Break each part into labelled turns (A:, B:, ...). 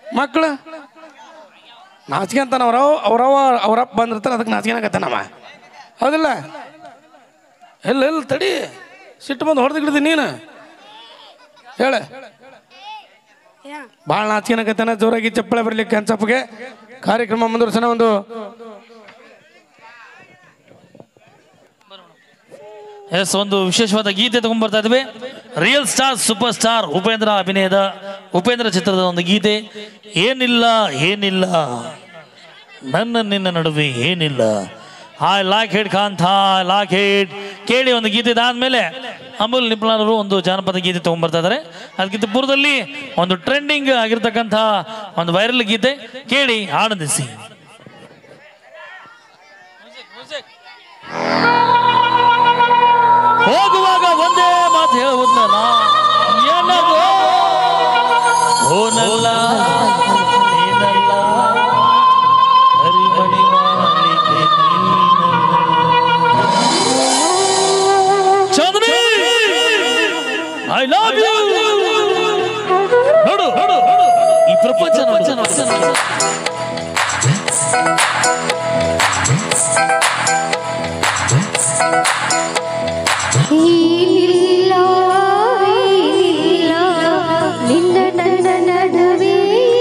A: ಮಕ್ಕಳು ನಾಚಿಕೆ ಅಂತಾನ ಅವ್ರವ ಅವ್ರವ ಅವ್ರಪ್ಪ ಬಂದಿರ್ತಾನೆ ಅದಕ್ಕೆ ನಾಚಿಕೆನಾಗತ್ತಾನವ ಹೌದಿಲ್ಲ ಎಲ್ಲ ಎಲ್ಲ ತಡಿ ಸಿಟ್ಟು ಬಂದು ಹೊಡೆದು ಹಿಡಿದಿ ನೀನು ಹೇಳ ಭಾಳ ನಾಚಿಕೆನಾಗತ್ತಾನ ಜೋರಾಗಿ ಚಪ್ಪಳೆ ಬರ್ಲಿಕ್ಕೆ ಹಂಚಪ್ಪಗೆ ಕಾರ್ಯಕ್ರಮ ಮುಂದುವರ್ಸೋಣ ಒಂದು
B: ಎಸ್ ಒಂದು ವಿಶೇಷವಾದ ಗೀತೆ ತಗೊಂಡ್ಬರ್ತಾ ಇದ್ವಿ real star super star Upendra ಅಭಿನಯದ ಉಪೇಂದ್ರ ಚಿತ್ರದ ಒಂದು ಗೀತೆ ಏನಿಲ್ಲ ಏನಿಲ್ಲ ನನ್ನ ನಿನ್ನ ನಡುವೆ ಏನಿಲ್ಲ I lock head Kantha I lock head ಕೇಳಿ ಒಂದು ಗೀತೆ ಇದಾದ್ಮೇಲೆ ಅಮೂಲ್ ನಿಪ್ಲಾನವರು ಒಂದು ಜಾನಪದ ಗೀತೆ ತಗೊಂಡ್ಬರ್ತಾ ಇದ್ದಾರೆ ಅದಕ್ಕಿಂತ ಪೂರ್ವದಲ್ಲಿ ಒಂದು ಟ್ರೆಂಡಿಂಗ್ ಆಗಿರ್ತಕ್ಕಂಥ ಒಂದು ವೈರಲ್ ಗೀತೆ ಕೇಳಿ ಆನಂದಿಸಿ ಹೋಗುವಾಗ ಒಂದೇ ಮಾತು ಹೇಳುವುದಲ್ಲ ಏನದು ಓನಲ್ಲ ನೀನಲ್ಲ ಹರಿಮಣಿ ಮಾಲಿಕೆ ನೀನಲ್ಲ. ಚಂದ್ರಿ ಐ ಲವ್ ಯು ನೋಡು ನೋಡು ಈ ಪ್ರಪಂಚ ನೋಡು.
C: ಏನಿಲ್ಲ ಏನಿಲ್ಲ ನಿನ್ನ ನನ್ನ ನಡುವೆ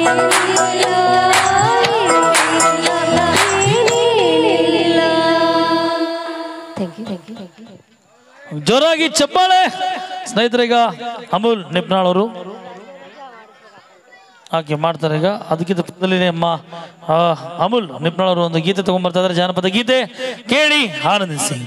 C: thank you thank you thank you
B: ಜೋರಾಗಿ ಚಪ್ಪಾಳೆ ಸ್ನೇಹಿತರೀಗ ಅಮೂಲ್ ನಿಪ್ನಾಳ್ ಅವರು ಹಾಗೆ ಮಾಡ್ತಾರೆ ಈಗ ಅದಕ್ಕಿಂತ ಪಕ್ಕದಲ್ಲಿನೇ ಅಮ್ಮ ಆ, ಅಮೂಲ್ ನಿಪ್ನಾಳ್ ಅವರು ಒಂದು ಗೀತೆ ತಗೊಂಡ್ಬರ್ತಾ ಇದ್ದಾರೆ ಜಾನಪದ ಗೀತೆ ಕೇಳಿ ಆನಂದಿಸಿ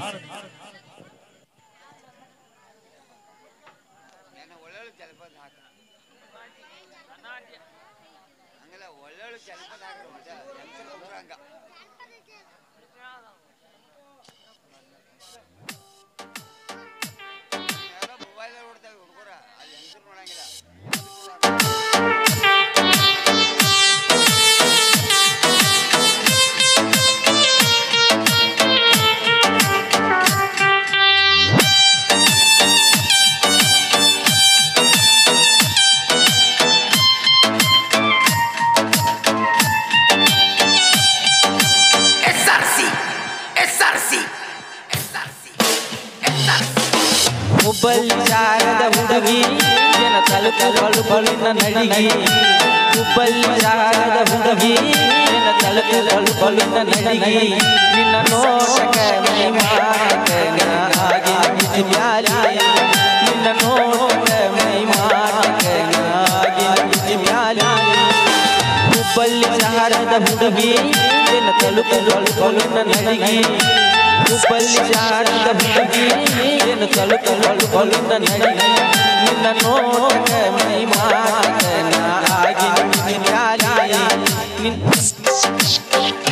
D: ಹುಬ್ಬಳ್ಳಿ ಜಾಗದ ಹುಡುಗಿ ಜನ ತಲುಪಲು ಬಳಿನ ನಡಿಗಿ ಹುಬ್ಬಳ್ಳಿ ಜಾಗದ ಹುಡುಗಿ ಜನ ತಲುಪಲು ಬಳಿನ ನಡಿಗಿ ನಿನ್ನ ನೋಟಕ ಮೈ ಮಾಡಕ ಹಾಗೆ ನಿಜ ಬ್ಯಾಲಿ ನಿನ್ನ ನೋಟಕ ಮೈ ಮಾಡಕ ಹಾಗೆ ನಿಜ ಬ್ಯಾಲಿ ಹುಬ್ಬಳ್ಳಿ ಶಹರದ ಹುಡುಗಿ ಜನ ತಲುಪಲು ಬಳಿನ ನಡಿಗಿ ಹುಬ್ಬಳ್ಳಿ ಶಹರದ ಹುಡುಗಿ ಏನು ತಲುಪಲು ಬಳಿನ ನಡಿಗಿ ನಿನ್ನ ನೋಟಕ ಮೈ ಮಾಡಕ ಆಗಿ ನಿನ್ನ ಬ್ಯಾಲಿ ನಿನ್ನ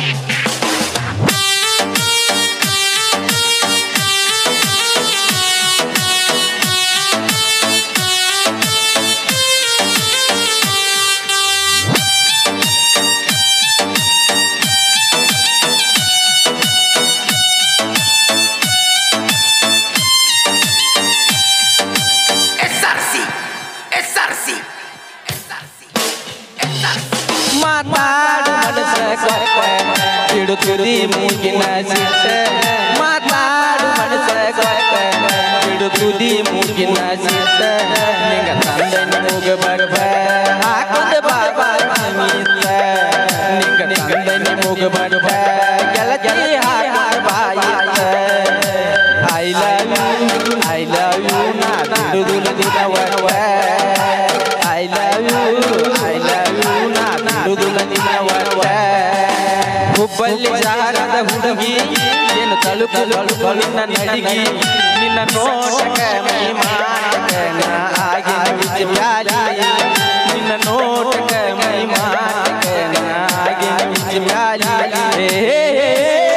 D: ಮಾತಾಡು ಮನಸ ಕೊಟ್ಟ ಇಡುತ್ತುದಿ ಮೂಗಿನ ಸಿಟ್ಟ ಮಾತಾಡು ಮನಸ ಕೊಟ್ಟ ಇಡುತ್ತುದಿ ಮೂಗಿನ ಸಿಟ್ಟ ನಿಂಗ ತಂದ ಮೂಗ ಬರ್ಬ ಹಾಕೊಂಡ ಬಾಬಾ ಮಿತ್ತ ನಿಂಗ ತಂದ ಮೂಗ ಬರ್ಬ ಗೆಳತಿ ಹಾಕೊಂಡ ಬಾಯಿತ್ತ I love you I love you ನಾ ದುಡುದುಲ ದಿನವವ I love you I love you ನಾ ದುಡುದುಲ ದಿನವವ ಹುಬ್ಬಳ್ಳಿ ಶಹರದ ಹುಡುಗಿ ಏನು ತಲುಪಲು ಬಳಿನ ನಡಿಗಿ ನಿನ್ನ ನೋಟಕ ಮೈ ಮಾಡಕ ನಾ ಆಗಿ ನಿಜ ಬ್ಯಾಲಿ ನಿನ್ನ ನೋಟಕ ಮೈ ಮಾಡಕ ನಾ ಆಗಿ ನಿಜ ಬ್ಯಾಲಿ ಹೇ ಹೇ ಹೇ.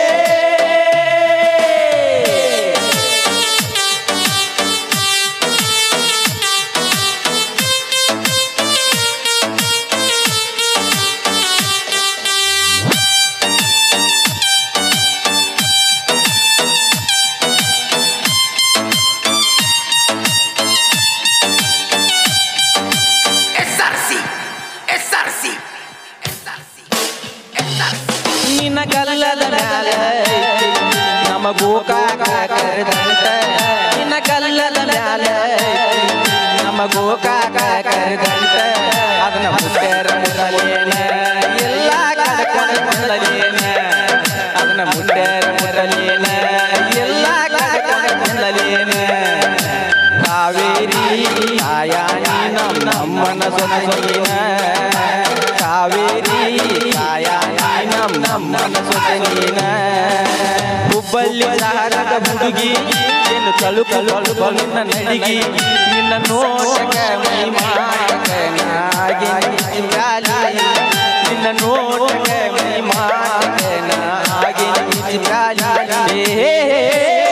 D: ನಿನ್ನ ಕಲ್ಲದ ಮ್ಯಾಲ ಐತಿ ನಮ್ಮ ಗೋಕಾಕ ಕರೆದಂತ ನಿನ್ನ ಕಲ್ಲದ ಮ್ಯಾಲ ಐತಿ ನಮ್ಮ ಗೋಕಾಕ ಕರೆದಂತ ಅದನ್ನ ಮುಟ್ಟರ ಮುಟ್ಟಲೇನ ಎಲ್ಲ ಕಡ್ಕೊಂಡ ಮುಟ್ಟಲೇನ ಅದನ್ನ ಮುಟ್ಟರ ಮುಟ್ಟಲೇನ ಎಲ್ಲ ಕಡ್ಕೊಂಡ ಮುಟ್ಟಲೇನ ಕಾವೇರಿ ಕಾಯಾನಿ ನಮ್ಮ ನಮ್ಮನ ಸೊಸಗಿನ ಕಾವೇರಿ ಕಾಯಾನಿ ನಮ್ಮ ನಮ್ಮನ ಸೊಸಗಿನ ಹುಬ್ಬಳ್ಳಿ ಶಹರದ ಹುಡುಗಿ ಏನು ತಲುಪಲು ಬಲಿನ ನಡಿಗಿ ನಿನ್ನ ನೋಟಕ ಮೈ ಮಾಡಕ ನಾಗಿ ಬ್ಯಾಲಿ ನಿನ್ನ ನೋಟಕ ಮೈ ಮಾಡಕ ನಾಗಿ ಬ್ಯಾಲಿ ಹೇ ಹೇ ಹೇ.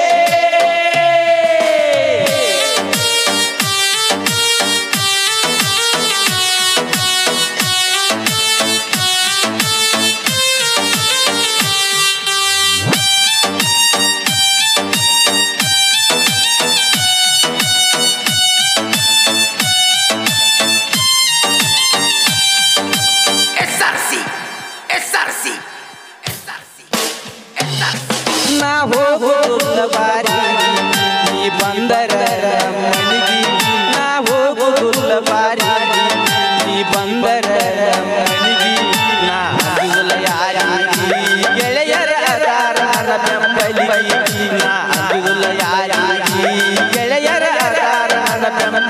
D: ನಾ ಹೋಗುವುದಿಲ್ಲ ಬಾರಿ ನೀ ಬಂದರ ಮನಿಗಿ ನಾ ಹೋಗುವುದಿಲ್ಲ ಬಾರಿ ನೀ ಬಂದರ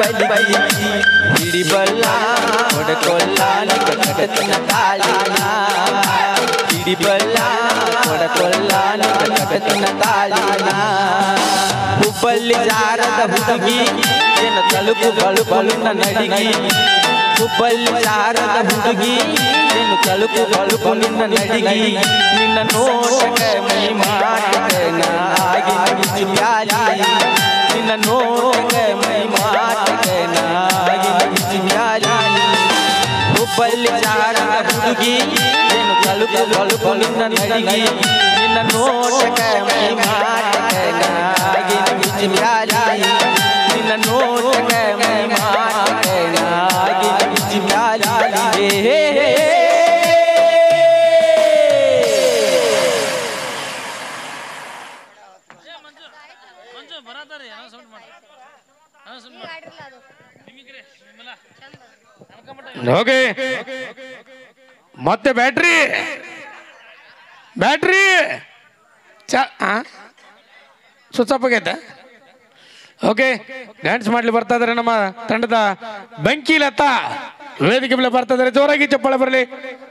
D: ಬಲಿ ಹಿಡಿಬಲ್ಲ ಹೊಡಕೊಲ್ಲ ನಿಗ ಕಡತನ ಕಾಲಿನ ಹಿಡಿಬಲ್ಲ ಹೊಡಕೊಲ್ಲ ನಿಗ ಕಡತನ ಕಾಲಿನ ಹುಬ್ಬಳ್ಳಿ ಜಾರದ ಹುಡುಗಿ ಏನ ತಲುಪು ಬಳುಪಲು ನಡಿಗಿ ಹುಬ್ಬಳ್ಳಿ ಜಾರದ ಹುಡುಗಿ ಏನು ತಲುಪು ಬಳುಪು ನಿನ್ನ ನಡಿಗಿ ನಿನ್ನ ನೋಟಕ್ಕೆ ಮೈ ಮಾಟಕ್ಕೆ ನಾ ಆಗಿ ನಗಿಸಿ ಬ್ಯಾಲಿ ನಿನ್ನ ನೋಟಕ್ಕೆ ಮೈ ಮಾಟಕ್ಕೆ ನಾ ಆಗಿ ನಗಿಸಿ ಬ್ಯಾಲಿ ಹುಬ್ಬಳ್ಳಿ ಜಾರದ ಹುಡುಗಿ ಏನು ತಲುಪು ಬಳುಪು ನಿನ್ನ ನಡಿಗಿ ನಿನ್ನ ನೋಟಕ್ಕೆ ಮೈ ಮಾಟಕ್ಕೆ ನಾ ಆಗಿ ನಗಿಸಿ ಬ್ಯಾಲಿ ನಿನ್ನ ನೋಟಕ್ಕೆ ಮೈ ಮಾಟಕ್ಕೆ ನಾ ಆಗಿ ನಗಿಸಿ ಬ್ಯಾಲಿ ಹೇ ಹೇ ಹೇ
B: ಮಂಜು ಬರತ್ತಾರಿ ಅನೌನ್ಸ್ಮೆಂಟ್ ಮಾಡಿ ಅನೌನ್ಸ್ಮೆಂಟ್ ಮಾಡಿ ನಿಮಿಗ್ರೆ ನಿಮ್ಮೆಲ್ಲ
A: ಓಕೆ ಮತ್ತೆ ಬ್ಯಾಟ್ರಿ ಬ್ಯಾಟ್ರಿ ಚ ಸ್ವಿಚ್ ಆಫ್ ಆಗೈತೆ ಓಕೆ ಡ್ಯಾನ್ಸ್ ಮಾಡ್ಲಿ ಬರ್ತಾ ಇದಾರೆ ನಮ್ಮ ತಂಡದ ಬೆಂಕಿ ಲತಾ ವೇದಿಕೆ ಮೇಲೆ ಬರ್ತಾ ಇದಾರೆ ಜೋರಾಗಿ ಚಪ್ಪಾಳೆ ಬರಲಿ